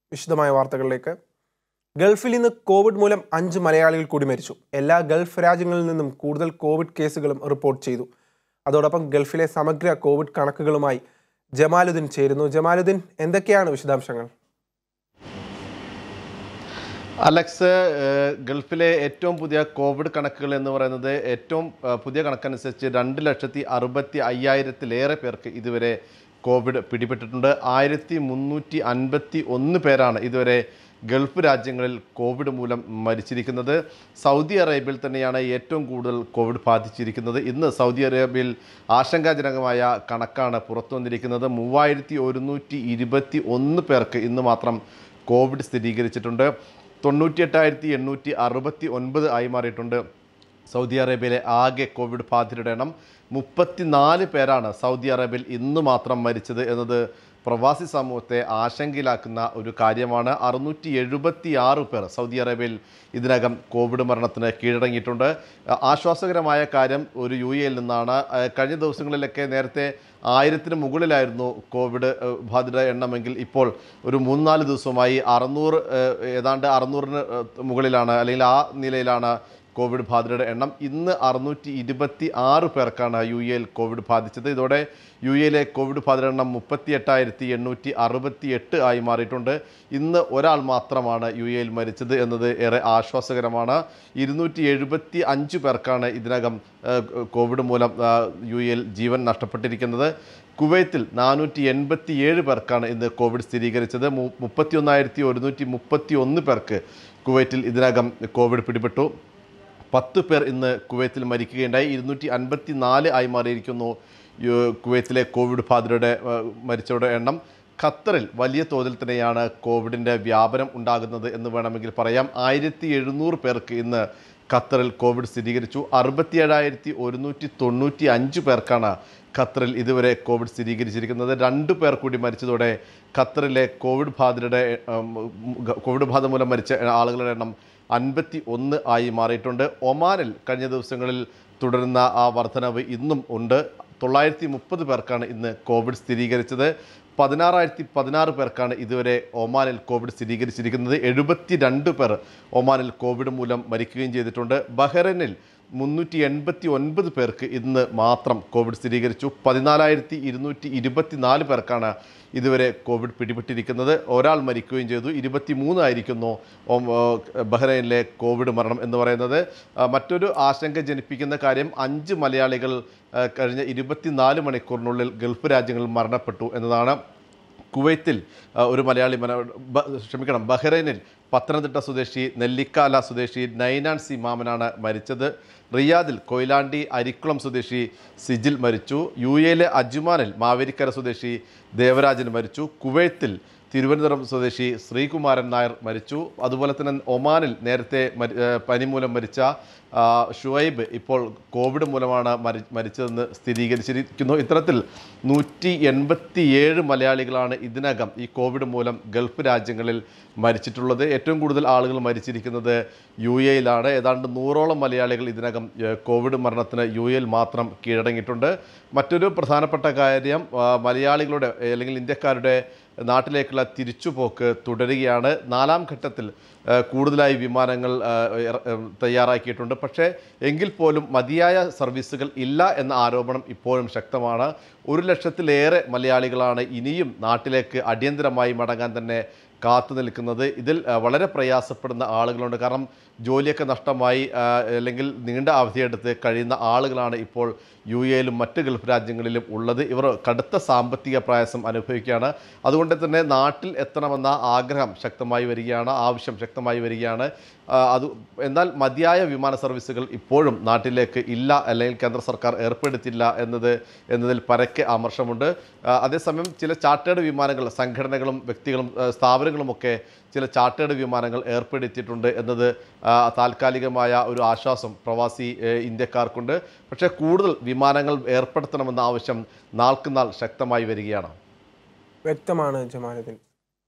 വിശദമായ വാർത്തകളിലേക്ക് ഗൾഫിൽ ഇന്ന് കോവിഡ് മൂലം അഞ്ച് മലയാളികൾ കൂടി മരിച്ചു എല്ലാ ഗൾഫ് രാജ്യങ്ങളിൽ നിന്നും കൂടുതൽ കോവിഡ് കേസുകളും റിപ്പോർട്ട് ചെയ്തു അതോടൊപ്പം ഗൾഫിലെ സമഗ്ര കോവിഡ് കണക്കുകളുമായി ജമാലുദ്ദീൻ ചേരുന്നു ജമാലുദ്ദീൻ എന്തൊക്കെയാണ് വിശദാംശങ്ങൾ അലക്സ് ഏഹ്, ഗൾഫിലെ ഏറ്റവും പുതിയ കോവിഡ് കണക്കുകൾ എന്ന് പറയുന്നത് ഏറ്റവും ഏഹ്, പുതിയ കണക്കനുസരിച്ച് രണ്ട് ലക്ഷത്തി അറുപത്തി അയ്യായിരത്തിലേറെ പേർക്ക് ഇതുവരെ കോവിഡ് പിടിപെട്ടിട്ടുണ്ട് ആയിരത്തി മുന്നൂറ്റി അൻപത്തി ഒന്ന് പേരാണ് ഇതുവരെ ഗൾഫ് രാജ്യങ്ങളിൽ കോവിഡ് മൂലം മരിച്ചിരിക്കുന്നത് സൗദി അറേബ്യയിൽ തന്നെയാണ് ഏറ്റവും കൂടുതൽ കോവിഡ് ബാധിച്ചിരിക്കുന്നത് ഇന്ന് സൗദി അറേബ്യയിൽ ആശങ്കാജനകമായ കണക്കാണ് പുറത്തു വന്നിരിക്കുന്നത് മൂവായിരത്തി ഒരുന്നൂറ്റി ഇരുപത്തി ഒന്ന് പേർക്ക് ഇന്ന് മാത്രം കോവിഡ് സ്ഥിരീകരിച്ചിട്ടുണ്ട് തൊണ്ണൂറ്റി എട്ടായിരത്തി എണ്ണൂറ്റി അറുപത്തി ഒൻപത് ആയി മാറിയിട്ടുണ്ട് സൗദി അറേബ്യയിലെ ആകെ കോവിഡ് ബാധിതരുടെ എണ്ണം മുപ്പത്തിനാല് പേരാണ് സൗദി അറേബ്യയിൽ ഇന്ന് മാത്രം മരിച്ചത് എന്നത് പ്രവാസി സമൂഹത്തെ ആശങ്കയിലാക്കുന്ന ഒരു കാര്യമാണ് അറുന്നൂറ്റി എഴുപത്തി ആറ് പേർ സൗദി അറേബ്യയിൽ ഇതിനകം കോവിഡ് മരണത്തിന് കീഴടങ്ങിയിട്ടുണ്ട് ആ- ആശ്വാസകരമായ കാര്യം ഒരു യു എയിൽ നിന്നാണ് ആ, കഴിഞ്ഞ ദിവസങ്ങളിലൊക്കെ നേരത്തെ ആയിരത്തിന് മുകളിലായിരുന്നു കോവിഡ് ഏഹ്, ബാധിത എണ്ണമെങ്കിൽ ഇപ്പോൾ ഒരു മൂന്നാല് ദിവസമായി അറുന്നൂറ് ഏഹ്, ഏതാണ്ട് അറുന്നൂറിന് ഏഹ്, മുകളിലാണ് അല്ലെങ്കിൽ ആ നിലയിലാണ് കോവിഡ് ബാധിതരുടെ എണ്ണം ഇന്ന് അറുന്നൂറ്റി ഇരുപത്തി ആറ് പേർക്കാണ് യു എയിൽ കോവിഡ് ബാധിച്ചത് ഇതോടെ യു എയിലെ കോവിഡ് ബാധിതരുടെ എണ്ണം മുപ്പത്തി എട്ടായിരത്തി എണ്ണൂറ്റി അറുപത്തി എട്ട് ആയി മാറിയിട്ടുണ്ട് ഇന്ന് ഒരാൾ മാത്രമാണ് യു എയിൽ മരിച്ചത് എന്നത് ഏറെ ആശ്വാസകരമാണ് ഇരുന്നൂറ്റി എഴുപത്തി അഞ്ച് പേർക്കാണ് ഇതിനകം ഏഹ്, കോവിഡ് മൂലം ആ, യു എയിൽ ജീവൻ നഷ്ടപ്പെട്ടിരിക്കുന്നത് കുവൈത്തിൽ നാനൂറ്റി എൺപത്തി ഏഴ് പേർക്കാണ് ഇന്ന് കോവിഡ് സ്ഥിരീകരിച്ചത് മു- മുപ്പത്തി ഒന്നായിരത്തി ഒരുന്നൂറ്റി മുപ്പത്തി ഒന്ന് പേർക്ക് കുവൈറ്റിൽ ഇതിനകം കോവിഡ് പിടിപെട്ടു പത്ത് പേർ ഇന്ന് കുവൈത്തിൽ മരിക്കുകയുണ്ടായി ഇരുന്നൂറ്റി അൻപത്തി നാല് ആയി മാറിയിരിക്കുന്നു യു- കുവൈത്തിലെ കോവിഡ് ബാധിതരുടെ ഏഹ്, മരിച്ചവരുടെ എണ്ണം ഖത്തറിൽ വലിയ തോതിൽ തന്നെയാണ് കോവിഡിൻ്റെ വ്യാപനം ഉണ്ടാകുന്നത് എന്ന് വേണമെങ്കിൽ പറയാം ആയിരത്തി എഴുന്നൂറ് പേർക്ക് ഇന്ന് ഖത്തറിൽ കോവിഡ് സ്ഥിരീകരിച്ചു അറുപത്തിയേഴായിരത്തി ഒരുന്നൂറ്റി തൊണ്ണൂറ്റി അഞ്ച് പേർക്കാണ് ഖത്തറിൽ ഇതുവരെ കോവിഡ് സ്ഥിരീകരിച്ചിരിക്കുന്നത് രണ്ട് പേർ കൂടി മരിച്ചതോടെ ഖത്തറിലെ കോവിഡ് ബാധിതരുടെ ഉം, കോവിഡ് ബാധ മൂലം മരിച്ച ആളുകളുടെ എണ്ണം അൻപത്തി ഒന്ന് ആയി മാറിയിട്ടുണ്ട് ഒമാനിൽ കഴിഞ്ഞ ദിവസങ്ങളിൽ തുടരുന്ന ആ വർധനവ് ഇന്നും ഉണ്ട് തൊള്ളായിരത്തി മുപ്പത് പേർക്കാണ് ഇന്ന് കോവിഡ് സ്ഥിരീകരിച്ചത് പതിനാറായിരത്തി പതിനാറ് പേർക്കാണ് ഇതുവരെ ഒമാനിൽ കോവിഡ് സ്ഥിരീകരിച്ചിരിക്കുന്നത് എഴുപത്തി രണ്ട് പേർ ഒമാനിൽ കോവിഡ് മൂലം മരിക്കുകയും ചെയ്തിട്ടുണ്ട് ബഹ്റൈനിൽ മുന്നൂറ്റി എൺപത്തി ഒൻപത് പേർക്ക് ഇന്ന് മാത്രം കോവിഡ് സ്ഥിരീകരിച്ചു പതിനാലായിരത്തി ഇരുന്നൂറ്റി ഇരുപത്തിനാല് പേർക്കാണ് ഇതുവരെ കോവിഡ് പിടിപെട്ടിരിക്കുന്നത് ഒരാൾ മരിക്കുകയും ചെയ്തു ഇരുപത്തി മൂന്നായിരിക്കുന്നു ഒം- ഏ, ബഹ്റൈനിലെ കോവിഡ് മരണം എന്ന് പറയുന്നത് ആ, മറ്റൊരു ആശങ്ക ജനിപ്പിക്കുന്ന കാര്യം അഞ്ച് മലയാളികൾ ആ, കഴിഞ്ഞ ഇരുപത്തിനാല് മണിക്കൂറിനുള്ളിൽ ഗൾഫ് രാജ്യങ്ങളിൽ മരണപ്പെട്ടു എന്നതാണ് കുവൈത്തിൽ ആ, ഒരു മലയാളി മന ബ- ക്ഷമിക്കണം ബഹ്റൈനിൽ പത്തനംതിട്ട സ്വദേശി നെല്ലിക്കാല സ്വദേശി നൈനാൻ സി മാമനാണ് മരിച്ചത് റിയാദിൽ കൊയിലാണ്ടി അരിക്കുളം സ്വദേശി സിജിൽ മരിച്ചു യു എയിലെ അജ്മാനിൽ മാവേലിക്കര സ്വദേശി ദേവരാജൻ മരിച്ചു കുവൈത്തിൽ തിരുവനന്തപുരം സ്വദേശി ശ്രീകുമാരൻ നായർ മരിച്ചു അതുപോലെ തന്നെ ഒമാനിൽ നേരത്തെ മരി- ഏഹ് പനി മൂലം മരിച്ച ആ, ഷുഐബ് ഇപ്പോൾ കോവിഡ് മൂലമാണ് മരി മരിച്ചതെന്ന് സ്ഥിരീകരിച്ചിരിക്കുന്നു ഇത്തരത്തിൽ നൂറ്റി എൺപത്തിയേഴ് മലയാളികളാണ് ഇതിനകം ഈ കോവിഡ് മൂലം ഗൾഫ് രാജ്യങ്ങളിൽ മരിച്ചിട്ടുള്ളത് ഏറ്റവും കൂടുതൽ ആളുകൾ മരിച്ചിരിക്കുന്നത് യു എയിലാണ് ഏതാണ്ട് നൂറോളം മലയാളികൾ ഇതിനകം ഏഹ്, കോവിഡ് മരണത്തിന് യു എയിൽ മാത്രം കീഴടങ്ങിയിട്ടുണ്ട് മറ്റൊരു പ്രധാനപ്പെട്ട കാര്യം ആ, മലയാളികളുടെ ഏഹ്, അല്ലെങ്കിൽ ഇന്ത്യക്കാരുടെ നാട്ടിലേക്കുള്ള തിരിച്ചുപോക്ക് തുടരുകയാണ് നാലാം ഘട്ടത്തിൽ ആ, കൂടുതലായി വിമാനങ്ങൾ ആ, ഇറ- ഉം, തയ്യാറാക്കിയിട്ടുണ്ട് പക്ഷേ എങ്കിൽ പോലും മതിയായ സർവീസുകൾ ഇല്ല എന്ന ആരോപണം ഇപ്പോഴും ശക്തമാണ് ഒരു ലക്ഷത്തിലേറെ മലയാളികളാണ് ഇനിയും നാട്ടിലേക്ക് അടിയന്തരമായി മടങ്ങാൻ തന്നെ കാത്തു നിൽക്കുന്നത് ഇതിൽ ആ, വളരെ പ്രയാസപ്പെടുന്ന ആളുകളുണ്ട് കാരണം ജോലിയൊക്കെ നഷ്ടമായി ആ, അല്ലെങ്കിൽ നീണ്ട അവധിയെടുത്ത് കഴിയുന്ന ആളുകളാണ് ഇപ്പോൾ യു എയിലും മറ്റ് ഗൾഫ് രാജ്യങ്ങളിലും ഉള്ളത് ഇവർ കടുത്ത സാമ്പത്തിക പ്രയാസം അനുഭവിക്കുകയാണ് അതുകൊണ്ട് തന്നെ നാട്ടിൽ എത്തണമെന്ന ആഗ്രഹം ശക്തമായി വരികയാണ് ആവശ്യം ശക്തമായി വരികയാണ് ആ, അത് എന്നാൽ മതിയായ വിമാന സർവീസുകൾ ഇപ്പോഴും നാട്ടിലേക്ക് ഇല്ല അല്ലെങ്കിൽ കേന്ദ്ര സർക്കാർ ഏർപ്പെടുത്തില്ല എന്നത് എന്നതിൽ പരക്കെ അമർഷമുണ്ട് ആ, അതേസമയം ചില ചാർട്ടേഡ് വിമാനങ്ങൾ സംഘടനകളും വ്യക്തികളും ആ, സ്ഥാപനങ്ങളുമൊക്കെ ചില ചാർട്ടേഡ് വിമാനങ്ങൾ ഏർപ്പെടുത്തിയിട്ടുണ്ട് എന്നത് ആ, താൽക്കാലികമായ ഒരു ആശ്വാസം പ്രവാസി ഏ, ഇന്ത്യക്കാർക്കുണ്ട് പക്ഷേ കൂടുതൽ വിമാനങ്ങൾ ഏർപ്പെടുത്തണമെന്ന ആവശ്യം നാൾക്കുനാൾ ശക്തമായി വരികയാണ് വ്യക്തമാണ് ജമാലുദ്ദീൻ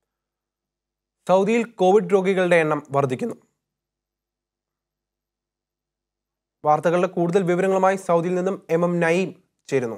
സൗദിയിൽ കോവിഡ് രോഗികളുടെ എണ്ണം വർദ്ധിക്കുന്നു വാർത്തകളുടെ കൂടുതൽ വിവരങ്ങളുമായി സൗദിയിൽ നിന്നും എം എം നയീം ചേരുന്നു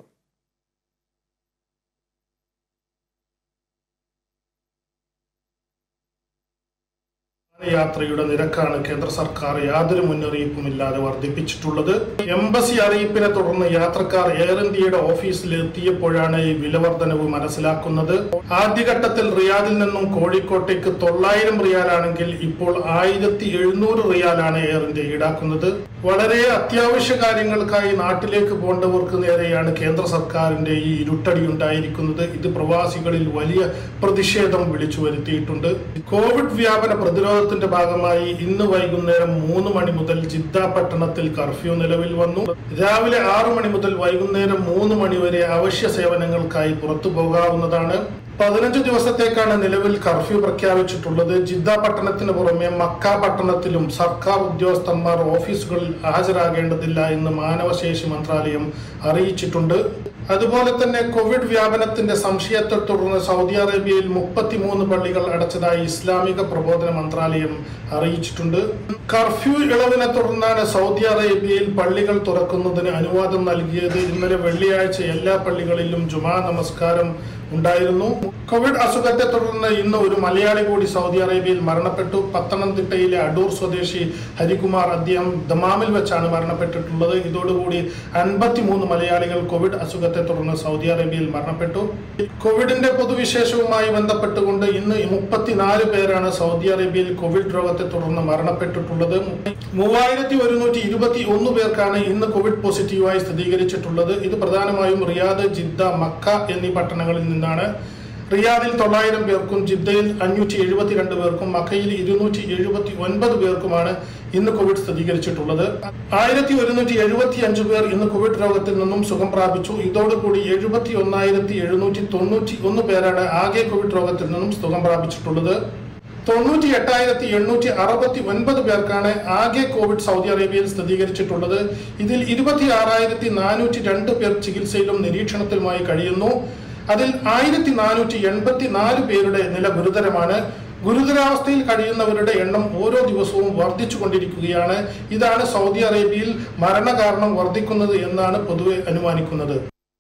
യാത്രയുടെ നിരക്കാണ് കേന്ദ്ര സർക്കാർ യാതൊരു മുന്നറിയിപ്പുമില്ലാതെ വർദ്ധിപ്പിച്ചിട്ടുള്ളത് എംബസി അറിയിപ്പിനെ തുടർന്ന് യാത്രക്കാർ എയർ ഇന്ത്യയുടെ ഓഫീസിൽ എത്തിയപ്പോഴാണ് ഈ വിലവർധനവ് മനസ്സിലാക്കുന്നത് ആദ്യഘട്ടത്തിൽ റിയാദിൽ നിന്നും കോഴിക്കോട്ടേക്ക് തൊള്ളായിരം റിയാലാണെങ്കിൽ ഇപ്പോൾ ആയിരത്തി എഴുന്നൂറ് റിയാലാണ് എയർ ഇന്ത്യ ഈടാക്കുന്നത് വളരെ അത്യാവശ്യ കാര്യങ്ങൾക്കായി നാട്ടിലേക്ക് പോകേണ്ടവർക്ക് നേരെയാണ് കേന്ദ്ര സർക്കാരിന്റെ ഈ ഇരുട്ടടി ഉണ്ടായിരിക്കുന്നത് ഇത് പ്രവാസികളിൽ വലിയ പ്രതിഷേധം വിളിച്ചു വരുത്തിയിട്ടുണ്ട് കോവിഡ് വ്യാപന പ്രതിരോധത്തിന്റെ ഭാഗമായി ഇന്ന് വൈകുന്നേരം മൂന്ന് മണി മുതൽ ജിദ്ദ പട്ടണത്തിൽ കർഫ്യൂ നിലവിൽ വന്നു രാവിലെ ആറു മണി മുതൽ വൈകുന്നേരം മൂന്ന് മണി വരെ അവശ്യ സേവനങ്ങൾക്കായി പുറത്തു പോകാവുന്നതാണ് പതിനഞ്ച് ദിവസത്തേക്കാണ് നിലവിൽ കർഫ്യൂ പ്രഖ്യാപിച്ചിട്ടുള്ളത് ജിദ്ദ പട്ടണത്തിന് പുറമെ മക്ക പട്ടണത്തിലും സർക്കാർ ഉദ്യോഗസ്ഥന്മാർ ഓഫീസുകളിൽ ഹാജരാകേണ്ടതില്ല എന്ന് മാനവശേഷി മന്ത്രാലയം അറിയിച്ചിട്ടുണ്ട് അതുപോലെ തന്നെ കോവിഡ് വ്യാപനത്തിന്റെ സംശയത്തെ തുടർന്ന് സൗദി അറേബ്യയിൽ മുപ്പത്തിമൂന്ന് പള്ളികൾ അടച്ചതായി ഇസ്ലാമിക പ്രബോധന മന്ത്രാലയം അറിയിച്ചിട്ടുണ്ട് കർഫ്യൂ ഇളവിനെ തുടർന്നാണ് സൗദി അറേബ്യയിൽ പള്ളികൾ തുറക്കുന്നതിന് അനുവാദം നൽകിയത് ഇന്നലെ വെള്ളിയാഴ്ച എല്ലാ പള്ളികളിലും ജുമാ നമസ്കാരം ഉണ്ടായിരുന്നു കോവിഡ് അസുഖത്തെ തുടർന്ന് ഇന്ന് ഒരു മലയാളി കൂടി സൗദി അറേബ്യയിൽ മരണപ്പെട്ടു പത്തനംതിട്ടയിലെ അടൂർ സ്വദേശി ഹരികുമാർ അദ്ദേഹം ദമാമിൽ വെച്ചാണ് മരണപ്പെട്ടിട്ടുള്ളത് ഇതോടുകൂടി അൻപത്തിമൂന്ന് മലയാളികൾ കോവിഡ് അസുഖത്തെ തുടർന്ന് സൗദി അറേബ്യയിൽ മരണപ്പെട്ടു കോവിഡിന്റെ പൊതുവിശേഷവുമായി ബന്ധപ്പെട്ടുകൊണ്ട് ഇന്ന് മുപ്പത്തിനാല് പേരാണ് സൗദി അറേബ്യയിൽ കോവിഡ് രോഗത്തെ തുടർന്ന് മരണപ്പെട്ടിട്ടുള്ളത് മൂവായിരത്തി ഒരുന്നൂറ്റി ഇരുപത്തി ഒന്ന് പേർക്കാണ് ഇന്ന് കോവിഡ് പോസിറ്റീവായി സ്ഥിരീകരിച്ചിട്ടുള്ളത് ഇത് പ്രധാനമായും റിയാദ് ജിദ്ദ മക്ക എന്നീ പട്ടണങ്ങളിൽ നിന്നാണ് റിയാദിൽ തൊള്ളായിരം പേർക്കും ജിദ്ദയിൽ അഞ്ഞൂറ്റി എഴുപത്തിരണ്ട് പേർക്കും മക്കയിൽ ഇരുന്നൂറ്റി എഴുപത്തി ഒൻപത് പേർക്കുമാണ് ഇന്ന് കോവിഡ് സ്ഥിരീകരിച്ചിട്ടുള്ളത് ആയിരത്തി ഒരുന്നൂറ്റി എഴുപത്തി അഞ്ച് പേർ ഇന്ന് കോവിഡ് രോഗത്തിൽ നിന്നും സുഖം പ്രാപിച്ചു ഇതോടുകൂടി എഴുപത്തി ഒന്നായിരത്തി എഴുന്നൂറ്റി തൊണ്ണൂറ്റി ഒന്ന് പേരാണ് ആകെ കോവിഡ് രോഗത്തിൽ നിന്നും സുഖം പ്രാപിച്ചിട്ടുള്ളത് തൊണ്ണൂറ്റി എട്ടായിരത്തി എണ്ണൂറ്റി അറുപത്തി ഒൻപത് പേർക്കാണ് ആകെ കോവിഡ് സൗദി അറേബ്യയിൽ സ്ഥിരീകരിച്ചിട്ടുള്ളത് ഇതിൽ ഇരുപത്തി ആറായിരത്തി നാനൂറ്റി രണ്ട് പേർ ചികിത്സയിലും നിരീക്ഷണത്തിലുമായി കഴിയുന്നു അതിൽ ആയിരത്തി നാനൂറ്റി എൺപത്തി നാല് പേരുടെ നില ഗുരുതരമാണ് ഗുരുതരാവസ്ഥയിൽ കഴിയുന്നവരുടെ എണ്ണം ഓരോ ദിവസവും വർദ്ധിച്ചു കൊണ്ടിരിക്കുകയാണ് ഇതാണ് സൗദി അറേബ്യയിൽ മരണകാരണം വർദ്ധിക്കുന്നത് എന്നാണ് പൊതുവെ അനുമാനിക്കുന്നത്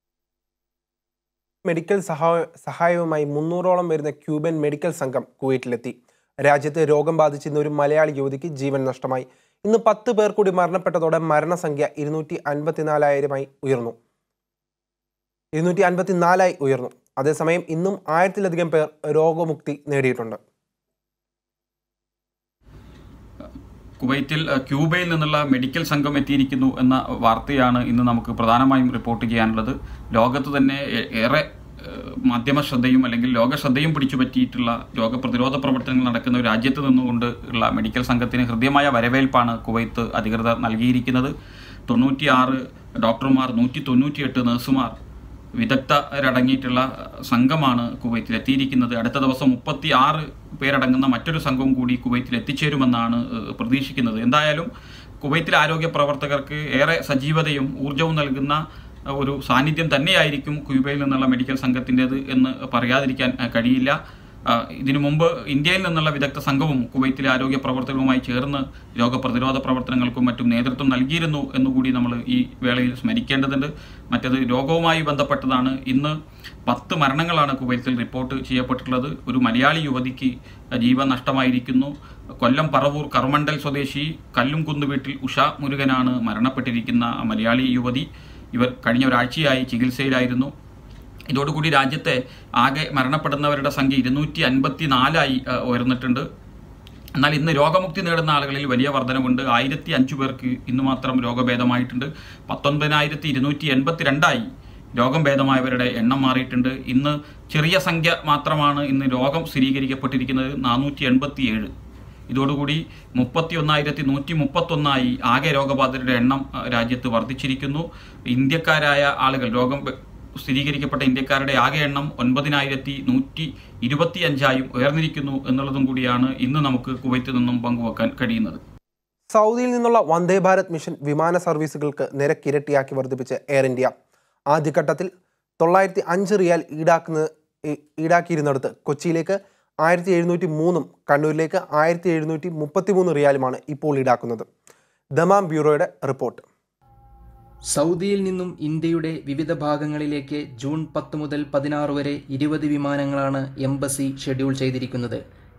മെഡിക്കൽ സഹായ സഹായവുമായി മുന്നൂറോളം വരുന്ന ക്യൂബൻ മെഡിക്കൽ സംഘം കുവൈറ്റിലെത്തി രാജ്യത്ത് രോഗം ബാധിച്ചിരുന്ന ഒരു മലയാളി യുവതിക്ക് ജീവൻ നഷ്ടമായി ഇന്ന് പത്ത് പേർ കൂടി മരണപ്പെട്ടതോടെ മരണസംഖ്യ ഇരുന്നൂറ്റി അൻപത്തിനാലായിരമായി ഉയർന്നു ഇരുന്നൂറ്റി അൻപത്തിനാലായി ഉയർന്നു അതേസമയം ഇന്നും ആയിരത്തിലധികം പേർ രോഗമുക്തി നേടിയിട്ടുണ്ട് കുവൈറ്റിൽ അഹ്, ക്യൂബയിൽ നിന്നുള്ള മെഡിക്കൽ സംഘം എത്തിയിരിക്കുന്നു എന്ന വാർത്തയാണ് ഇന്ന് നമുക്ക് പ്രധാനമായും റിപ്പോർട്ട് ചെയ്യാനുള്ളത് ലോകത്ത് തന്നെ ഏ- ഏറെ ഏഹ്, മാധ്യമ ശ്രദ്ധയും അല്ലെങ്കിൽ ലോക ശ്രദ്ധയും പിടിച്ചു പറ്റിയിട്ടുള്ള രോഗപ്രതിരോധ പ്രവർത്തനങ്ങൾ നടക്കുന്ന ഒരു രാജ്യത്ത് നിന്നുകൊണ്ട് ഉള്ള മെഡിക്കൽ സംഘത്തിന് ഹൃദ്യമായ വരവേൽപ്പാണ് കുവൈത്ത് അധികൃതർ നൽകിയിരിക്കുന്നത് തൊണ്ണൂറ്റിയാറ് ഡോക്ടർമാർ നൂറ്റി തൊണ്ണൂറ്റിയെട്ട് നഴ്സുമാർ വിദഗ്ധരടങ്ങിയിട്ടുള്ള സംഘമാണ് കുവൈത്തിൽ എത്തിയിരിക്കുന്നത് അടുത്ത ദിവസം മുപ്പത്തി ആറ് പേരടങ്ങുന്ന മറ്റൊരു സംഘവും കൂടി കുവൈത്തിൽ എത്തിച്ചേരുമെന്നാണ് ഏഹ്, പ്രതീക്ഷിക്കുന്നത് എന്തായാലും കുവൈത്തിലെ ആരോഗ്യ പ്രവർത്തകർക്ക് ഏറെ സജീവതയും ഊർജവും നൽകുന്ന ഏഹ്, ഒരു സാന്നിധ്യം തന്നെയായിരിക്കും ക്യൂബയിൽ നിന്നുള്ള മെഡിക്കൽ സംഘത്തിൻ്റെത് എന്ന് പറയാതിരിക്കാൻ ഏഹ്, കഴിയില്ല ആ, ഇതിനു മുമ്പ് ഇന്ത്യയിൽ നിന്നുള്ള വിദഗ്ധ സംഘവും കുവൈത്തിലെ ആരോഗ്യ പ്രവർത്തകരുമായി ചേർന്ന് രോഗപ്രതിരോധ പ്രവർത്തനങ്ങൾക്കും മറ്റും നേതൃത്വം നൽകിയിരുന്നു എന്നുകൂടി നമ്മൾ ഈ വേളയിൽ സ്മരിക്കേണ്ടതുണ്ട് മറ്റത് രോഗവുമായി ബന്ധപ്പെട്ടതാണ് ഇന്ന് പത്ത് മരണങ്ങളാണ് കുവൈത്തിൽ റിപ്പോർട്ട് ചെയ്യപ്പെട്ടിട്ടുള്ളത് ഒരു മലയാളി യുവതിക്ക് ജീവൻ നഷ്ടമായിരിക്കുന്നു കൊല്ലം പറവൂർ കർമണ്ടൽ സ്വദേശി കല്ലുംകുന്ന് വീട്ടിൽ ഉഷ മുരുകനാണ് മരണപ്പെട്ടിരിക്കുന്ന മലയാളി യുവതി ഇവർ കഴിഞ്ഞ ഒരാഴ്ചയായി ചികിത്സയിലായിരുന്നു ഇതോടുകൂടി രാജ്യത്തെ ആകെ മരണപ്പെടുന്നവരുടെ സംഖ്യ ഇരുന്നൂറ്റി അൻപത്തി നാലായി ഉയർന്നിട്ടുണ്ട് എന്നാൽ ഇന്ന് രോഗമുക്തി നേടുന്ന ആളുകളിൽ വലിയ വർധനവുണ്ട് ആയിരത്തി അഞ്ചു പേർക്ക് ഇന്ന് മാത്രം രോഗഭേദമായിട്ടുണ്ട് പത്തൊൻപതിനായിരത്തി ഇരുന്നൂറ്റി എൺപത്തി രണ്ടായി രോഗം ഭേദമായവരുടെ എണ്ണം മാറിയിട്ടുണ്ട് ഇന്ന് ചെറിയ സംഖ്യ മാത്രമാണ് ഇന്ന് രോഗം സ്ഥിരീകരിക്കപ്പെട്ടിരിക്കുന്നത് നാനൂറ്റി എൺപത്തി ഏഴ് ഇതോടുകൂടി മുപ്പത്തി ഒന്നായിരത്തി നൂറ്റി മുപ്പത്തൊന്നായി ആകെ രോഗബാധിതരുടെ എണ്ണം ആ, രാജ്യത്ത് വർദ്ധിച്ചിരിക്കുന്നു ഇന്ത്യക്കാരായ ആളുകൾ രോഗം ബ- സ്ഥിരീകരിക്കപ്പെട്ട ഇന്ത്യക്കാരുടെ ആകെ എണ്ണം ഒൻപതിനായിരത്തി നൂറ്റി ഇരുപത്തിയഞ്ചായും ഉയർന്നിരിക്കുന്നു എന്നുള്ളതും കൂടിയാണ് ഇന്ന് നമുക്ക് കുവൈത്തിൽ നിന്നും പങ്കുവെക്കാൻ കഴിയുന്നത് സൗദിയിൽ നിന്നുള്ള വന്ദേ ഭാരത് മിഷൻ വിമാന സർവീസുകൾക്ക് നിരക്ക് ഇരട്ടിയാക്കി വർദ്ധിപ്പിച്ച് എയർ ഇന്ത്യ ആദ്യഘട്ടത്തിൽ തൊള്ളായിരത്തി അഞ്ച് റിയാൽ ഈടാക്കുന്ന ഈ- ഈടാക്കിയിരുന്നിടത്ത് കൊച്ചിയിലേക്ക് ആയിരത്തി എഴുന്നൂറ്റി മൂന്നും കണ്ണൂരിലേക്ക് ആയിരത്തി എഴുന്നൂറ്റി മുപ്പത്തി മൂന്ന് റിയാലുമാണ് ഇപ്പോൾ ഈടാക്കുന്നത് ദമാം ബ്യൂറോയുടെ റിപ്പോർട്ട് സൗദിയിൽ നിന്നും ഇന്ത്യയുടെ വിവിധ ഭാഗങ്ങളിലേക്ക് ജൂൺ പത്ത് മുതൽ പതിനാറ് വരെ ഇരുപത് വിമാനങ്ങളാണ് എംബസി ഷെഡ്യൂൾ ചെയ്തിരിക്കുന്നത്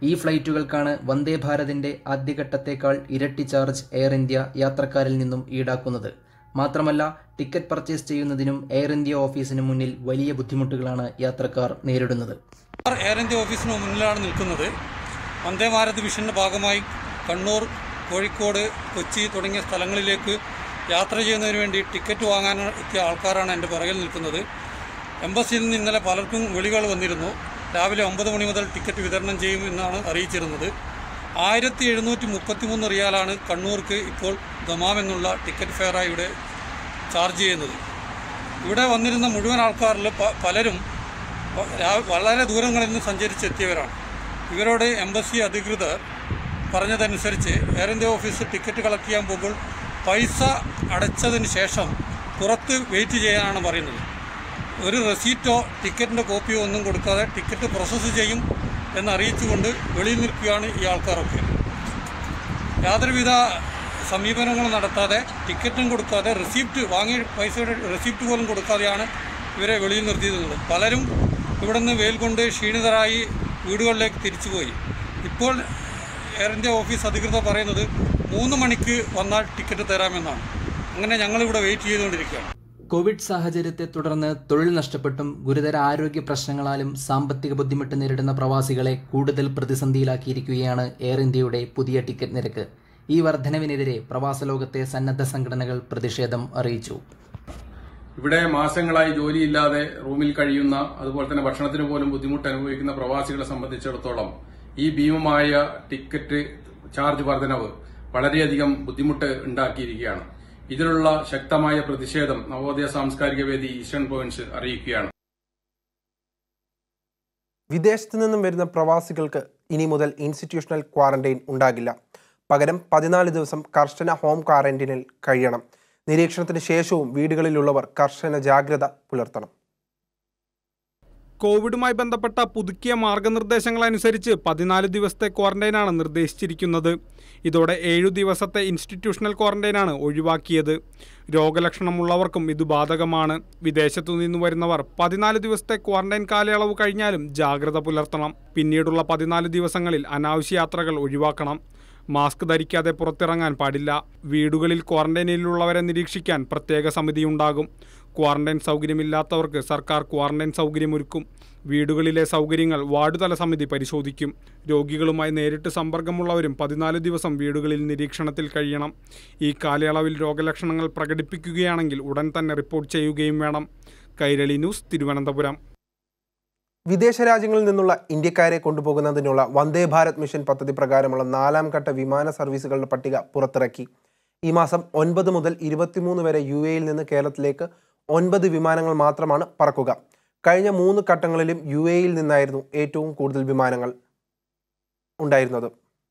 ഈ ഫ്ലൈറ്റുകൾക്കാണ് വന്ദേ ഭാരതിന്റെ ആദ്യഘട്ടത്തേക്കാൾ ഇരട്ടി ചാർജ് എയർ ഇന്ത്യ യാത്രക്കാരിൽ നിന്നും ഈടാക്കുന്നത് മാത്രമല്ല ടിക്കറ്റ് പർച്ചേസ് ചെയ്യുന്നതിനും എയർ ഇന്ത്യ ഓഫീസിന് മുന്നിൽ വലിയ ബുദ്ധിമുട്ടുകളാണ് യാത്രക്കാർ നേരിടുന്നത് എയർ ഇന്ത്യ ഓഫീസിന് മുന്നിലാണ് നിൽക്കുന്നത് വന്ദേ ഭാരത് മിഷന്റെ ഭാഗമായി കണ്ണൂർ കോഴിക്കോട് കൊച്ചി തുടങ്ങിയ സ്ഥലങ്ങളിലേക്ക് യാത്ര ചെയ്യുന്നതിന് വേണ്ടി ടിക്കറ്റ് വാങ്ങാൻ എത്തിയ ആൾക്കാരാണ് എൻ്റെ പിറകിൽ നിൽക്കുന്നത് എംബസിയിൽ നിന്ന് ഇന്നലെ പലർക്കും വിളികൾ വന്നിരുന്നു രാവിലെ ഒമ്പത് മണി മുതൽ ടിക്കറ്റ് വിതരണം ചെയ്യും എന്നാണ് അറിയിച്ചിരുന്നത് ആയിരത്തി എഴുന്നൂറ്റി മുപ്പത്തി മൂന്ന് റിയാലാണ് കണ്ണൂർക്ക് ഇപ്പോൾ ദമാം എന്നുള്ള ടിക്കറ്റ് ഫെയറായി ഇവിടെ ചാർജ് ചെയ്യുന്നത് ഇവിടെ വന്നിരുന്ന മുഴുവൻ ആൾക്കാരിൽ പ- പലരും വ- രാ- വളരെ ദൂരങ്ങളിൽ നിന്ന് സഞ്ചരിച്ചെത്തിയവരാണ് ഇവരോട് എംബസി അധികൃതർ പറഞ്ഞതനുസരിച്ച് Air India office ticket collect ചെയ്യാൻ പോകുമ്പോൾ പൈസ അടച്ചതിന് ശേഷം പുറത്ത് വെയിറ്റ് ചെയ്യാനാണ് പറയുന്നത് ഒരു റെസീറ്റോ ടിക്കറ്റിൻ്റെ കോപ്പിയോ ഒന്നും കൊടുക്കാതെ ടിക്കറ്റ് പ്രോസസ്സ് ചെയ്യും എന്നറിയിച്ചുകൊണ്ട് വെളിയിൽ നിൽക്കുകയാണ് ഈ ആൾക്കാരൊക്കെ യാതൊരുവിധ സമീപനങ്ങളും നടത്താതെ ടിക്കറ്റും കൊടുക്കാതെ റെസിപ്റ്റ് വാങ്ങിയ പൈസയുടെ റെസിപ്റ്റ് പോലും കൊടുക്കാതെയാണ് ഇവരെ വെളിയിൽ നിർത്തിയിരുന്നത് പലരും ഇവിടെ നിന്ന് വെയിൽ കൊണ്ട് ക്ഷീണിതരായി വീടുകളിലേക്ക് തിരിച്ചുപോയി ഇപ്പോൾ എയർ ഇന്ത്യ ഓഫീസ് അധികൃതർ പറയുന്നത് മൂന്ന് മണിക്ക് വന്നാൽ ടിക്കറ്റ് തരാമെന്നാണ് അങ്ങനെ ഞങ്ങളിവിടെ വെയിറ്റ് ചെയ്തുകൊണ്ടിരിക്കുകയാണ് കോവിഡ് സാഹചര്യത്തെ തുടർന്ന് തൊഴിൽ നഷ്ടപ്പെട്ടും ഗുരുതര ആരോഗ്യ പ്രശ്നങ്ങളാലും സാമ്പത്തിക ബുദ്ധിമുട്ട് നേരിടുന്ന പ്രവാസികളെ കൂടുതൽ പ്രതിസന്ധിയിലാക്കിയിരിക്കുകയാണ് എയർ ഇന്ത്യയുടെ പുതിയ ടിക്കറ്റ് നിരക്ക് ഈ വർധനവിനെതിരെ പ്രവാസ ലോകത്തെ സന്നദ്ധ സംഘടനകൾ പ്രതിഷേധം അറിയിച്ചു ഇവിടെ മാസങ്ങളായി ജോലിയില്ലാതെ റൂമിൽ കഴിയുന്ന അതുപോലെ തന്നെ ഭക്ഷണത്തിന് പോലും ബുദ്ധിമുട്ട് അനുഭവിക്കുന്ന പ്രവാസികളെ സംബന്ധിച്ചിടത്തോളം ഈ ഭീമമായ ടിക്കറ്റ് ചാർജ് വർധനവ് വളരെയധികം ബുദ്ധിമുട്ട് ഉണ്ടാക്കിയിരിക്കുകയാണ് ഇതിലുള്ള ശക്തമായ പ്രതിഷേധം നവോദയ സാംസ്കാരിക വേദി ഈസ്റ്റേൺ പോയിന്റ്സ് അറിയിക്കുകയാണ് വിദേശത്തു നിന്നും വരുന്ന പ്രവാസികൾക്ക് ഇനി മുതൽ ഇൻസ്റ്റിറ്റ്യൂഷണൽ ക്വാറന്റൈൻ ഉണ്ടാകില്ല പകരം പതിനാല് ദിവസം കർശന ഹോം ക്വാറന്റൈനിൽ കഴിയണം നിരീക്ഷണത്തിന് ശേഷവും വീടുകളിലുള്ളവർ കർശന ജാഗ്രത പുലർത്തണം കോവിഡുമായി ബന്ധപ്പെട്ട പുതുക്കിയ മാർഗനിർദ്ദേശങ്ങൾ അനുസരിച്ച് പതിനാല് ദിവസത്തെ ക്വാറന്റൈനാണ് നിർദ്ദേശിച്ചിരിക്കുന്നത് ഇതോടെ ഏഴു ദിവസത്തെ ഇൻസ്റ്റിറ്റ്യൂഷണൽ ക്വാറന്റൈനാണ് ഒഴിവാക്കിയത് രോഗലക്ഷണമുള്ളവർക്കും ഇത് ബാധകമാണ് വിദേശത്തു നിന്ന് വരുന്നവർ പതിനാല് ദിവസത്തെ ക്വാറന്റൈൻ കാലയളവ് കഴിഞ്ഞാലും ജാഗ്രത പുലർത്തണം പിന്നീടുള്ള പതിനാല് ദിവസങ്ങളിൽ അനാവശ്യ യാത്രകൾ ഒഴിവാക്കണം മാസ്ക് ധരിക്കാതെ പുറത്തിറങ്ങാൻ പാടില്ല വീടുകളിൽ ക്വാറന്റൈനിലുള്ളവരെ നിരീക്ഷിക്കാൻ പ്രത്യേക സമിതിയുണ്ടാകും ക്വാറന്റൈൻ സൗകര്യമില്ലാത്തവർക്ക് സർക്കാർ ക്വാറന്റൈൻ സൗകര്യമൊരുക്കും വീടുകളിലെ സൗകര്യങ്ങൾ വാർഡുതല സമിതി പരിശോധിക്കും രോഗികളുമായി നേരിട്ട് സമ്പർക്കമുള്ളവരും പതിനാല് ദിവസം വീടുകളിൽ നിരീക്ഷണത്തിൽ കഴിയണം ഈ കാലയളവിൽ രോഗലക്ഷണങ്ങൾ പ്രകടിപ്പിക്കുകയാണെങ്കിൽ ഉടൻ തന്നെ റിപ്പോർട്ട് ചെയ്യുകയും വേണം കൈരളി ന്യൂസ് തിരുവനന്തപുരം വിദേശ രാജ്യങ്ങളിൽ നിന്നുള്ള ഇന്ത്യക്കാരെ കൊണ്ടുപോകുന്നതിനുള്ള വന്ദേ ഭാരത് മിഷൻ പദ്ധതി പ്രകാരമുള്ള നാലാം ഘട്ട വിമാന സർവീസുകളുടെ പട്ടിക പുറത്തിറക്കി ഈ മാസം ഒൻപത് മുതൽ ഇരുപത്തിമൂന്ന് വരെ യു എയിൽ നിന്ന് കേരളത്തിലേക്ക് ഒൻപത് വിമാനങ്ങൾ മാത്രമാണ് പറക്കുക കഴിഞ്ഞ മൂന്ന് ഘട്ടങ്ങളിലും യു എയിൽ നിന്നായിരുന്നു ഏറ്റവും കൂടുതൽ വിമാനങ്ങൾ ഉണ്ടായിരുന്നത്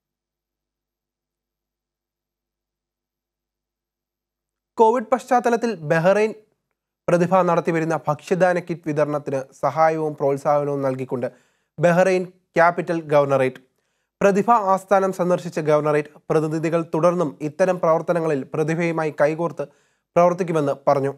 കോവിഡ് പശ്ചാത്തലത്തിൽ ബഹ്റൈൻ പ്രതിഭ നടത്തിവരുന്ന ഭക്ഷ്യദാന കിറ്റ് വിതരണത്തിന് സഹായവും പ്രോത്സാഹനവും നൽകിക്കൊണ്ട് ബഹ്റൈൻ ക്യാപിറ്റൽ ഗവർണറേറ്റ് പ്രതിഭ ആസ്ഥാനം സന്ദർശിച്ച ഗവർണറേറ്റ് പ്രതിനിധികൾ തുടർന്നും ഇത്തരം പ്രവർത്തനങ്ങളിൽ പ്രതിഭയുമായി കൈകോർത്ത് പ്രവർത്തിക്കുമെന്ന് പറഞ്ഞു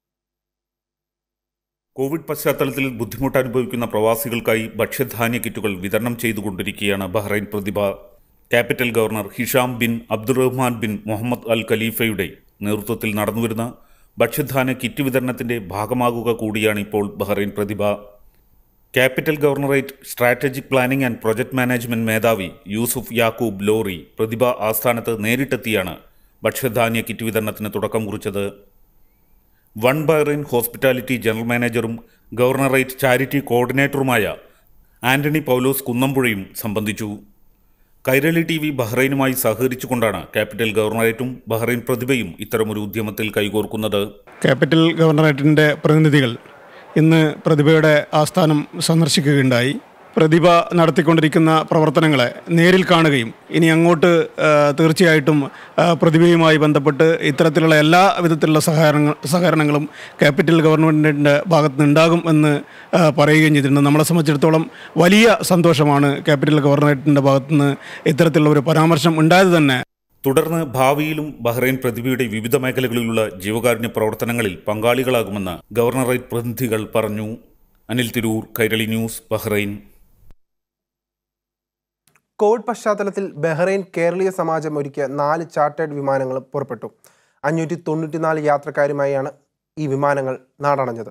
കോവിഡ് പശ്ചാത്തലത്തിൽ ബുദ്ധിമുട്ട് അനുഭവിക്കുന്ന പ്രവാസികൾക്കായി ഭക്ഷ്യധാന്യ കിറ്റുകൾ വിതരണം ചെയ്തുകൊണ്ടിരിക്കുകയാണ് Bahrain Prathibha capital governor Hisham bin Abdulrahman bin Muhammad Al ഖലീഫയുടെ നേതൃത്വത്തിൽ നടന്നുവരുന്ന ഭക്ഷ്യധാന്യ കിറ്റ് വിതരണത്തിന്റെ ഭാഗമാകുക കൂടിയാണ് ഇപ്പോൾ Bahrain Prathibha capital governorate strategic planning and project management മേധാവി യൂസുഫ് യാക്കൂബ് ലോറി പ്രതിഭ ആസ്ഥാനത്ത് നേരിട്ടെത്തിയാണ് ഭക്ഷ്യധാന്യ കിറ്റ് വിതരണത്തിന് തുടക്കം കുറിച്ചത് വൺ ബഹ്റൈൻ ഹോസ്പിറ്റാലിറ്റി ജനറൽ മാനേജറും ഗവർണറേറ്റ് ചാരിറ്റി കോർഡിനേറ്ററുമായ ആന്റണി പൗലോസ് കുന്നമ്പുഴയും സംബന്ധിച്ചു കൈരളി ടി വി ബഹ്റൈനുമായി സഹകരിച്ചുകൊണ്ടാണ് ക്യാപിറ്റൽ ഗവർണറേറ്റും ബഹ്റൈൻ പ്രതിഭയും ഇത്തരമൊരു ഉദ്യമത്തിൽ കൈകോർക്കുന്നത് ക്യാപിറ്റൽ ഗവർണറേറ്റിൻ്റെ പ്രതിനിധികൾ ഇന്ന് പ്രതിഭയുടെ ആസ്ഥാനം സന്ദർശിക്കുകയുണ്ടായി പ്രതിഭ നടത്തിക്കൊണ്ടിരിക്കുന്ന പ്രവർത്തനങ്ങളെ നേരിൽ കാണുകയും ഇനി അങ്ങോട്ട് ആ, തീർച്ചയായിട്ടും ആ, പ്രതിഭയുമായി ബന്ധപ്പെട്ട് ഇത്തരത്തിലുള്ള എല്ലാ വിധത്തിലുള്ള സഹകരണങ്ങൾ സഹകരണങ്ങളും ക്യാപിറ്റൽ ഗവൺമെൻറ്റിൻ്റെ ഭാഗത്ത് നിന്നുണ്ടാകും എന്ന് ആ, പറയുകയും ചെയ്തിട്ടുണ്ട് നമ്മളെ സംബന്ധിച്ചിടത്തോളം വലിയ സന്തോഷമാണ് ക്യാപിറ്റൽ ഗവർണറേറ്റിൻ്റെ ഭാഗത്തുനിന്ന് ഇത്തരത്തിലുള്ള ഒരു പരാമർശം ഉണ്ടായത് തന്നെ തുടർന്ന് ഭാവിയിലും ബഹ്റൈൻ പ്രതിഭയുടെ വിവിധ മേഖലകളിലുള്ള ജീവകാരുണ്യ പ്രവർത്തനങ്ങളിൽ പങ്കാളികളാകുമെന്ന് ഗവർണറേറ്റ് പ്രതിനിധികൾ പറഞ്ഞു Anil Tirur Kairali news Bahrain Covid പശ്ചാത്തലത്തിൽ ബഹ്റൈൻ കേരളീയ സമാജം ഒരുക്കിയ നാല് ചാർട്ടേഡ് വിമാനങ്ങളും പുറപ്പെട്ടു അഞ്ഞൂറ്റി തൊണ്ണൂറ്റിനാല് യാത്രക്കാരുമായാണ് ഈ വിമാനങ്ങൾ നാടണഞ്ഞത്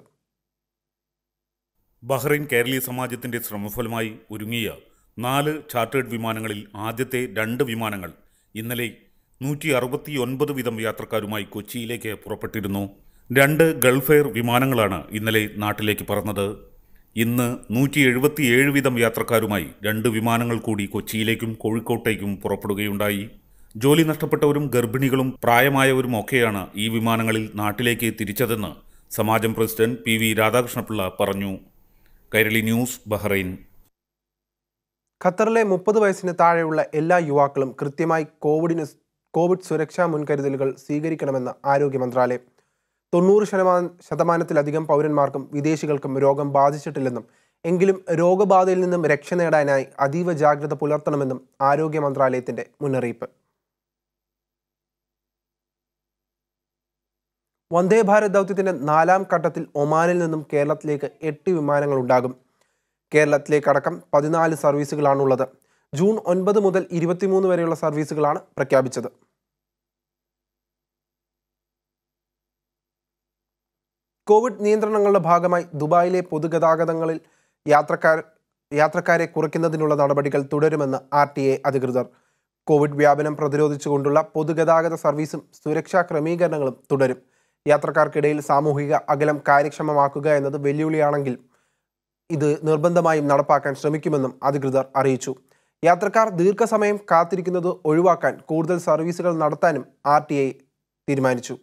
ബഹ്റൈൻ കേരളീയ സമാജത്തിന്റെ ശ്രമഫലമായി ഒരുങ്ങിയ നാല് ചാർട്ടേഡ് വിമാനങ്ങളിൽ ആദ്യത്തെ രണ്ട് വിമാനങ്ങൾ ഇന്നലെ നൂറ്റി അറുപത്തി ഒൻപത് വീതം യാത്രക്കാരുമായി കൊച്ചിയിലേക്ക് പുറപ്പെട്ടിരുന്നു രണ്ട് ഗൾഫ് എയർ വിമാനങ്ങളാണ് ഇന്നലെ നാട്ടിലേക്ക് പറന്നത് ഇന്ന് നൂറ്റി എഴുപത്തിയേഴ് വീതം യാത്രക്കാരുമായി രണ്ട് വിമാനങ്ങൾ കൂടി കൊച്ചിയിലേക്കും കോഴിക്കോട്ടേക്കും പുറപ്പെടുകയുണ്ടായി ജോലി നഷ്ടപ്പെട്ടവരും ഗർഭിണികളും പ്രായമായവരും ഒക്കെയാണ് ഈ വിമാനങ്ങളിൽ നാട്ടിലേക്ക് തിരിച്ചതെന്ന് സമാജം പ്രസിഡന്റ് പി വി രാധാകൃഷ്ണപിള്ള പറഞ്ഞു കൈരളി ന്യൂസ് ബഹ്റൈൻ ഖത്തറിലെ മുപ്പത് വയസ്സിന് താഴെയുള്ള എല്ലാ യുവാക്കളും കൃത്യമായി കോവിഡിന് കോവിഡ് സുരക്ഷാ മുൻകരുതലുകൾ സ്വീകരിക്കണമെന്ന് ആരോഗ്യ മന്ത്രാലയം തൊണ്ണൂറ് ശതമാനം ശതമാനത്തിലധികം പൗരന്മാർക്കും വിദേശികൾക്കും രോഗം ബാധിച്ചിട്ടില്ലെന്നും എങ്കിലും രോഗബാധയിൽ നിന്നും രക്ഷ നേടാനായി അതീവ ജാഗ്രത പുലർത്തണമെന്നും ആരോഗ്യ മന്ത്രാലയത്തിന്റെ മുന്നറിയിപ്പ് വന്ദേ ഭാരത് ദൗത്യത്തിന്റെ നാലാം ഘട്ടത്തിൽ ഒമാനിൽ നിന്നും കേരളത്തിലേക്ക് എട്ട് വിമാനങ്ങൾ ഉണ്ടാകും കേരളത്തിലേക്കടക്കം പതിനാല് സർവീസുകളാണുള്ളത് ജൂൺ ഒൻപത് മുതൽ ഇരുപത്തിമൂന്ന് വരെയുള്ള സർവീസുകളാണ് പ്രഖ്യാപിച്ചത് കോവിഡ് നിയന്ത്രണങ്ങളുടെ ഭാഗമായി ദുബായിലെ പൊതുഗതാഗതങ്ങളിൽ യാത്രക്കാർ യാത്രക്കാരെ കുറയ്ക്കുന്നതിനുള്ള നടപടികൾ തുടരുമെന്ന് ആർ ടി എ അധികൃതർ കോവിഡ് വ്യാപനം പ്രതിരോധിച്ചുകൊണ്ടുള്ള പൊതുഗതാഗത സർവീസും സുരക്ഷാ ക്രമീകരണങ്ങളും തുടരും യാത്രക്കാർക്കിടയിൽ സാമൂഹിക അകലം കാര്യക്ഷമമാക്കുക എന്നത് വെല്ലുവിളിയാണെങ്കിൽ ഇത് നിർബന്ധമായും നടപ്പാക്കാൻ ശ്രമിക്കുമെന്നും അധികൃതർ അറിയിച്ചു യാത്രക്കാർ ദീർഘസമയം കാത്തിരിക്കുന്നത് ഒഴിവാക്കാൻ കൂടുതൽ സർവീസുകൾ നടത്താനും ആർ ടി ഐ തീരുമാനിച്ചു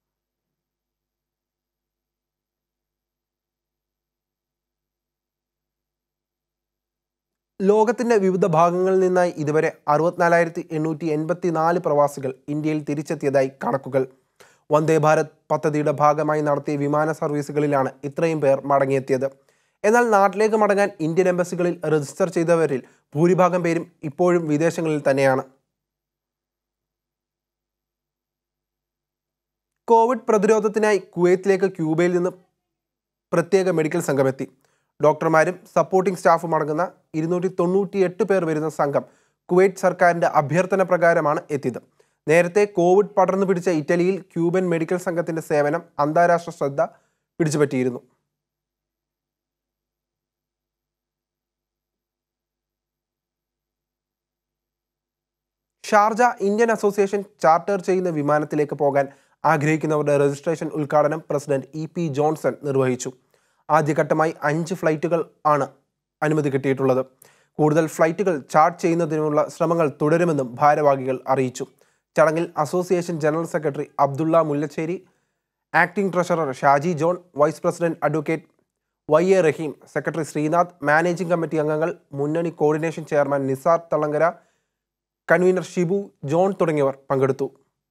ലോകത്തിന്റെ വിവിധ ഭാഗങ്ങളിൽ നിന്നായി ഇതുവരെ അറുപത്തിനാലായിരത്തി എണ്ണൂറ്റി എൺപത്തി നാല് പ്രവാസികൾ ഇന്ത്യയിൽ തിരിച്ചെത്തിയതായി കണക്കുകൾ വന്ദേ ഭാരത് പദ്ധതിയുടെ ഭാഗമായി നടത്തിയ വിമാന സർവീസുകളിലാണ് ഇത്രയും പേർ മടങ്ങിയെത്തിയത് എന്നാൽ നാട്ടിലേക്ക് മടങ്ങാൻ ഇന്ത്യൻ എംബസികളിൽ രജിസ്റ്റർ ചെയ്തവരിൽ ഭൂരിഭാഗം പേരും ഇപ്പോഴും വിദേശങ്ങളിൽ തന്നെയാണ് കോവിഡ് പ്രതിരോധത്തിനായി കുവൈത്തിലേക്ക് ക്യൂബയിൽ നിന്ന് പ്രത്യേക മെഡിക്കൽ സംഘമെത്തി ഡോക്ടർമാരും സപ്പോർട്ടിംഗ് സ്റ്റാഫും അടങ്ങുന്ന ഇരുന്നൂറ്റി തൊണ്ണൂറ്റി എട്ട് പേർ വരുന്ന സംഘം കുവൈറ്റ് സർക്കാരിന്റെ അഭ്യർത്ഥന പ്രകാരമാണ് എത്തിയത് നേരത്തെ കോവിഡ് പടർന്നു പിടിച്ച ഇറ്റലിയിൽ ക്യൂബൻ മെഡിക്കൽ സംഘത്തിന്റെ സേവനം അന്താരാഷ്ട്ര ശ്രദ്ധ പിടിച്ചുപറ്റിയിരുന്നു ഷാർജ ഇന്ത്യൻ അസോസിയേഷൻ ചാർട്ടർ ചെയ്യുന്ന വിമാനത്തിലേക്ക് പോകാൻ ആഗ്രഹിക്കുന്നവരുടെ രജിസ്ട്രേഷൻ ഉദ്ഘാടനം പ്രസിഡന്റ് ഇ പി ജോൺസൺ നിർവഹിച്ചു ആദ്യഘട്ടമായി അഞ്ച് ഫ്ലൈറ്റുകൾ ആണ് അനുമതി കിട്ടിയിട്ടുള്ളത് കൂടുതൽ ഫ്ലൈറ്റുകൾ ചാർട്ട് ചെയ്യുന്നതിനുള്ള ശ്രമങ്ങൾ തുടരുമെന്നും ഭാരവാഹികൾ അറിയിച്ചു ചടങ്ങിൽ association general secretary Abdulla Mullachery acting treasurer Shaji John vice president advocate Y A Raheem secretary Sreenath managing committee അംഗങ്ങൾ മുന്നണി coordination chairman Nisar Thalangara convener Shibu John തുടങ്ങിയവർ പങ്കെടുത്തു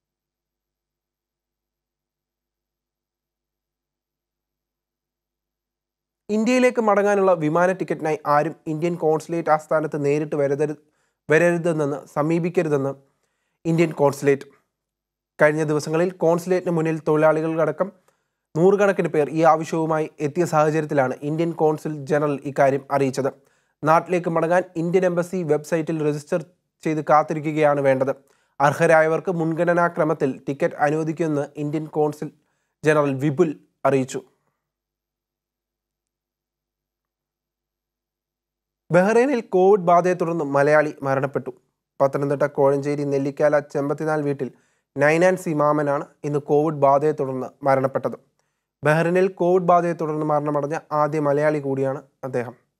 ഇന്ത്യയിലേക്ക് മടങ്ങാനുള്ള വിമാന ടിക്കറ്റിനായി ആരും ഇന്ത്യൻ കോൺസുലേറ്റ് ആസ്ഥാനത്ത് നേരിട്ട് വരരുത് വരരുതെന്ന് സമീപിക്കരുതെന്ന് ഇന്ത്യൻ കോൺസുലേറ്റ് കഴിഞ്ഞ ദിവസങ്ങളിൽ കോൺസുലേറ്റിന് മുന്നിൽ തൊഴിലാളികളടക്കം നൂറുകണക്കിന് പേർ ഈ ആവശ്യവുമായി എത്തിയ സാഹചര്യത്തിലാണ് ഇന്ത്യൻ കോൺസുൽ ജനറൽ ഇക്കാര്യം അറിയിച്ചത് നാട്ടിലേക്ക് മടങ്ങാൻ ഇന്ത്യൻ എംബസി വെബ്സൈറ്റിൽ രജിസ്റ്റർ ചെയ്ത് കാത്തിരിക്കുകയാണ് വേണ്ടത് അർഹരായവർക്ക് മുൻഗണനാ ക്രമത്തിൽ ടിക്കറ്റ് അനുവദിക്കുമെന്ന് ഇന്ത്യൻ കോൺസുൽ ജനറൽ വിപുൽ അറിയിച്ചു ബഹ്റൈനിൽ കോവിഡ് ബാധയെ തുടർന്ന് മലയാളി മരണപ്പെട്ടു പത്തനംതിട്ട കോഴഞ്ചേരി നെല്ലിക്കാല ചെമ്പത്തിനാൽ വീട്ടിൽ നൈനാൻ സി മാമനാണ് ഇന്ന് കോവിഡ് ബാധയെ തുടർന്ന് മരണപ്പെട്ടത് ബഹ്റൈനിൽ കോവിഡ് ബാധയെ തുടർന്ന് മരണമടഞ്ഞ ആദ്യ മലയാളി കൂടിയാണ് അദ്ദേഹം